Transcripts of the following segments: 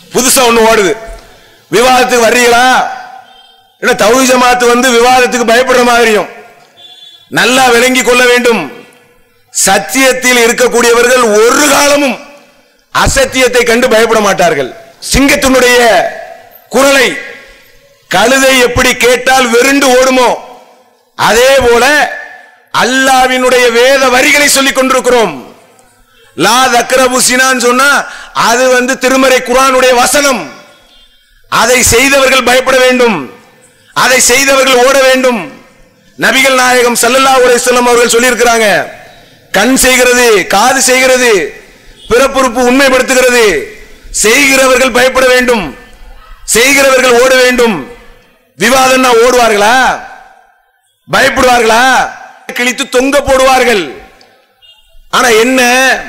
புதுசா ஒண்ணு ஓடுது விவாதத்துக்கு வர்றீங்களா என்ன தௌஹி ஜமாத்து வந்து விவாதத்துக்கு பயப்படுற மாதிரியும் நல்லா விளங்கி கொள்ள வேண்டும் சத்தியத்தில் இருக்கக்கூடியவர்கள் ஒரு காலமும் அசத்தியத்தை கண்டு பயப்பட மாட்டார்கள் சிங்கத்தினுடைய குரலை கழுதை எப்படி கேட்டால் வெருண்டு ஓடுமோ அதே போல அல்லாவினுடைய வேத வரிகளை சொல்லிக் கொண்டிருக்கிறோம் லா தக்ரபு சினான்னு சொன்னா அது வந்து திருமறை குரானுடைய வசனம் அதை செய்தவர்கள் பயப்பட வேண்டும் அதை செய்தவர்கள் ஓட வேண்டும் நபிகள் நாயகம் ஸல்லல்லாஹு அலைஹி வஸல்லம் அவர்கள் சொல்லியிருக்கிறாங்க கண் செய்கிறது காது செய்கிறது பிறப்புறுப்பு உண்மைப்படுத்துகிறது செய்கிறவர்கள் பயப்பட வேண்டும் செய்கிறவர்கள் ஓட வேண்டும் விவாதம்னா ஓடுவார்களா பயப்படுவார்களா கிழித்து தொங்க போடுவார்கள் ஆனா என்ன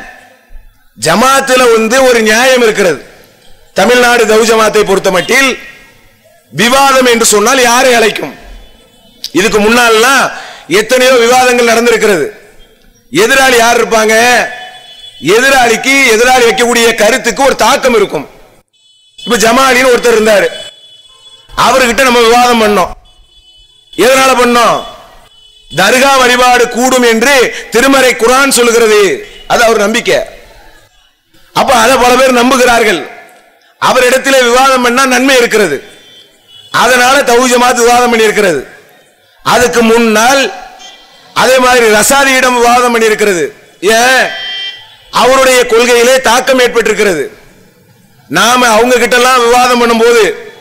ஜமாத்துல வந்து ஒரு நியாயம் இருக்கிறது தமிழ்நாடு தௌ ஜமாத்தை பொறுத்த மட்டில் விவாதம் என்று சொன்னால் யாரை அழைக்கும் இதுக்கு முன்னால்லாம் எத்தனையோ விவாதங்கள் நடந்திருக்கிறது எதிராளி யார் இருப்பாங்க எதிராளிக்கு எதிராளி வைக்கக்கூடிய கருத்துக்கு ஒரு தாக்கம் இருக்கும் இப்ப ஜமாலின்னு ஒருத்தர் இருந்தாரு அவர்கிட்ட நம்ம விவாதம் பண்ணோம் எதனால பண்ணோம் தர்கா வழிபாடு கூடும் என்று திருமறை குரான் சொல்லுகிறது அது அவர் நம்பிக்கை அப்ப அதை பல பேர் நம்புகிறார்கள் அவரிடத்திலே விவாதம் பண்ணா நன்மை இருக்கிறது அதனால தௌஜமாத் விவாதம் பண்ணி இருக்கிறது அதுக்கு முன்னால் அதே மாதிரி ரசாதியிடம் விவாதம் பண்ணி இருக்கிறது ஏன் அவருடைய கொள்கையிலே தாக்கம் ஏற்பட்டிருக்கிறது நாம அவங்க கிட்ட எல்லாம் விவாதம் பண்ணும்போது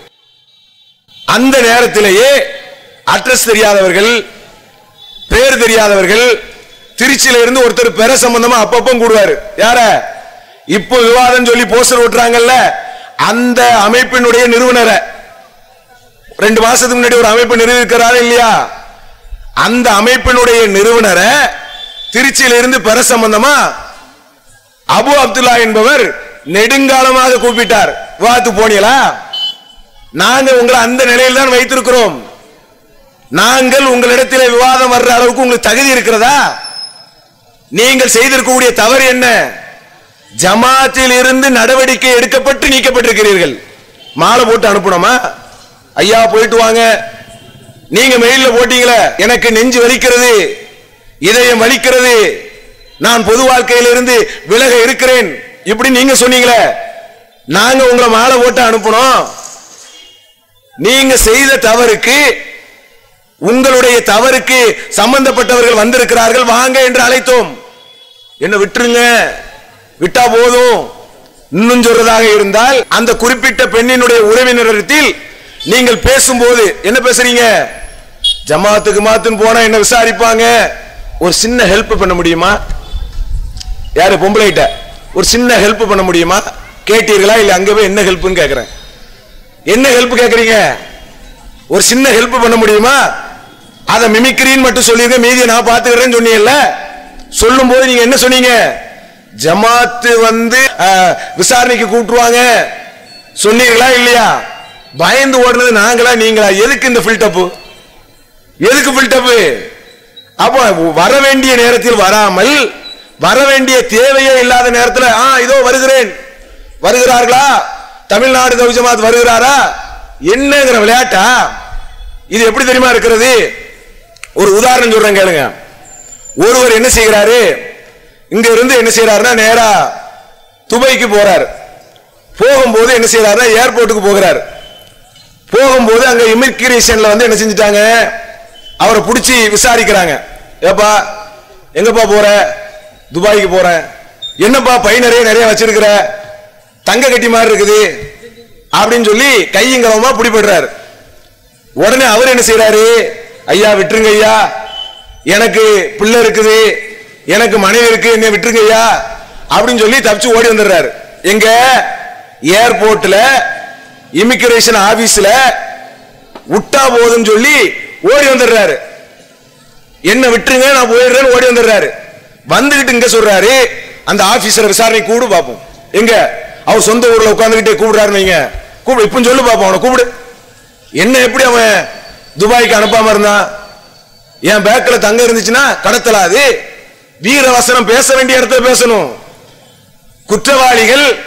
அந்த நேரத்திலேயே அட்ரஸ் தெரியாதவர்கள் பேர் தெரியாதவர்கள் திருச்சியில இருந்து ஒருத்தர் பெற சம்பந்தமா அப்பப்போ கூடுவாரு யார இப்போ விவாதம் சொல்லி போஸ்டர் ஓட்டுறாங்கல்ல அந்த அமைப்பினுடைய நிறுவனரை ரெண்டு மாசத்துக்கு முன்னாடி ஒரு அமைப்பு நிறுவிருக்கிறாரு இல்லையா அந்த அமைப்பினுடைய நிறுவனரை திருச்சியில இருந்து பெற சம்பந்தமா அபு அப்துல்லா என்பவர் நெடுங்காலமாக கூப்பிட்டார் விவாதத்து போனீங்களா நாங்க உங்களை அந்த நிலையில் தான் வைத்திருக்கிறோம் நாங்கள் உங்களிடத்தில் விவாதம் வர்ற அளவுக்கு உங்களுக்கு தகுதி இருக்கிறதா நீங்கள் செய்திருக்கக்கூடிய தவறு என்ன ஜமாத்தில் இருந்து நடவடிக்கை எடுக்கப்பட்டு நீக்கப்பட்டிருக்கிறீர்கள் மாலை போட்டு அனுப்பணுமா ஐயா போயிட்டு வாங்க நீங்க மெயில்ல போட்டீங்களே எனக்கு நெஞ்சு வலிக்கிறது இதயம் வலிக்கிறது நான் பொது வாழ்க்கையில இருந்து விலக இருக்கிறேன் இப்படி நீங்க சொன்னீங்களே நாங்க உங்களை மாலை போட்டு அனுப்பணும் நீங்க செய்த தவறுக்கு உங்களுடைய தவறுக்கு சம்பந்தப்பட்டவர்கள் வந்திருக்கிறார்கள் வாங்க என்று அழைத்தோம் என்ன விட்டுருங்க விட்டா போதும் இன்னும் சொல்றதாக இருந்தால் அந்த குறிப்பிட்ட பெண்ணினுடைய உறவினரிடத்தில் நீங்கள் பேசும்போது என்ன பேசுறீங்க ஜமாத்துக்கு மாத்துன்னு போனா என்ன விசாரிப்பாங்க ஒரு சின்ன ஹெல்ப் பண்ண முடியுமா யாரு பொம்பளைகிட்ட ஒரு சின்ன ஹெல்ப் பண்ண முடியுமா கேட்டீர்களா இல்ல அங்க போய் என்ன ஹெல்ப்னு கேக்குறேன் என்ன ஹெல்ப் கேக்குறீங்க ஒரு சின்ன ஹெல்ப் பண்ண முடியுமா அதை மிமிக்ரின்னு மட்டும் சொல்லிருங்க மீதியை நான் பாத்துக்கிறேன்னு சொன்னீங்கல்ல சொல்லும் போது நீங்க என்ன சொன்னீங்க ஜமாத்து வந்து அஹ், விசாரணைக்கு கூப்பிட்டுருவாங்க சொன்னீங்களா இல்லையா பயந்து ஓடுனது நாங்களா நீங்களா எதுக்கு இந்த ஃபில்டப்பு எதுக்கு ஃபில்டப்பு அப்போ வர வேண்டிய நேரத்தில் வராமல் வர வேண்டிய தேவையே இல்லாத நேரத்தில் ஆ இதோ வருகிறேன் வருகிறார்களா தமிழ்நாடு தௌஜமாத் வருகிறாரா என்னங்கிற விளையாட்டா இது எப்படி தெரியுமா இருக்கிறது ஒரு உதாரணம் சொல்றேன் கேளுங்க ஒருவர் என்ன செய்கிறாரு இங்க இருந்து என்ன செய்யறாருன்னா நேரா துபாய்க்கு போறார் போகும்போது என்ன செய்யறாருன்னா ஏர்போர்ட்டுக்கு போகிறார் போகும்போது அங்க இமிகிரேஷன்ல வந்து என்ன செஞ்சுட்டாங்க அவரை பிடிச்சி விசாரிக்கிறாங்க ஏப்பா எங்கப்பா போற துபாய்க்கு போறேன் என்னப்பா பை நிறைய நிறைய வச்சிருக்கிற தங்க கட்டி மாதிரி இருக்குது அப்படின்னு சொல்லி கையங்கலமா பிடிபடுறாரு உடனே அவர் என்ன செய்யறாரு ஐயா விட்டுருங்க ஐயா எனக்கு பிள்ளை இருக்குது எனக்கு மனைவி இருக்கு என்ன விட்டுருங்க ஐயா அப்படின்னு சொல்லி தப்பிச்சு ஓடி வந்துடுறாரு எங்க ஏர்போர்ட்ல இமிகிரேஷன் ஆபீஸ்ல விட்டா போதுன்னு சொல்லி ஓடி வந்துடுறாரு என்ன விட்டுருங்க நான் போயிடுறேன்னு ஓடி வந்துடுறாரு வந்துகிட்டு இங்க சொல்றாரு அந்த ஆபீசர் விசாரணை கூடு பார்ப்போம் எங்க அவர் சொந்த ஊர்ல உட்கார்ந்துகிட்டே கூப்பிடுறாரு நீங்க கூப்பிடு இப்ப சொல்லு பார்ப்போம் அவனை கூப்பிடு என்ன எப்படி அவன் துபாய்க்கு அனுப்பாம இருந்தான் என் பேக்ல தங்க இருந்துச்சுன்னா கடத்தலாது வீர வசனம் பேச வேண்டிய இடத்துல பேசணும் குற்றவாளிகள்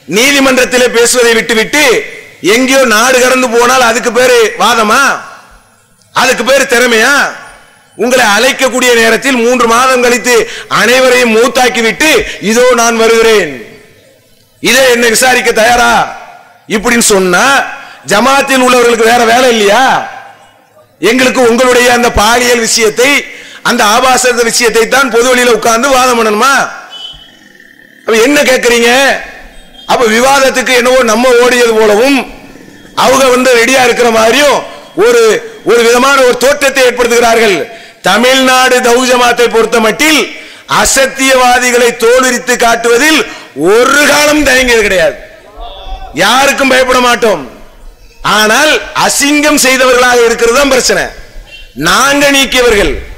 நீதிமன்றத்திலே பேசுவதை விட்டுவிட்டு எங்கேயோ நாடு கடந்து போனால் அதுக்கு பேரு வாதமா அதுக்கு பேரு திறமையா உங்களை அழைக்கக்கூடிய நேரத்தில் மூன்று மாதம் கழித்து அனைவரையும் மூத்தாக்கி விட்டு இதோ நான் வருகிறேன் இதை என்ன விசாரிக்க தயாரா இப்படின்னு சொன்னா ஜமாத்தில் உள்ளவர்களுக்கு வேற வேலை இல்லையா எங்களுக்கு உங்களுடைய அந்த பாலியல் விஷயத்தை அந்த ஆபாச விஷயத்தை தான் பொது வழியில உட்கார்ந்து வாதம் பண்ணணுமா அப்ப என்ன கேட்கறீங்க அப்ப விவாதத்துக்கு என்னவோ நம்ம ஓடியது போலவும் அவங்க வந்து ரெடியா இருக்கிற மாதிரியும் ஒரு ஒரு விதமான ஒரு தோற்றத்தை ஏற்படுத்துகிறார்கள் தமிழ்நாடு தௌஜமாத்தை பொறுத்த மட்டில் அசத்தியவாதிகளை தோலுரித்து காட்டுவதில் ஒரு காலம் தயங்கியது கிடையாது யாருக்கும் பயப்பட மாட்டோம் ஆனால் அசிங்கம் செய்தவர்களாக இருக்கிறது தான் பிரச்சனை நாங்க நீக்கியவர்கள்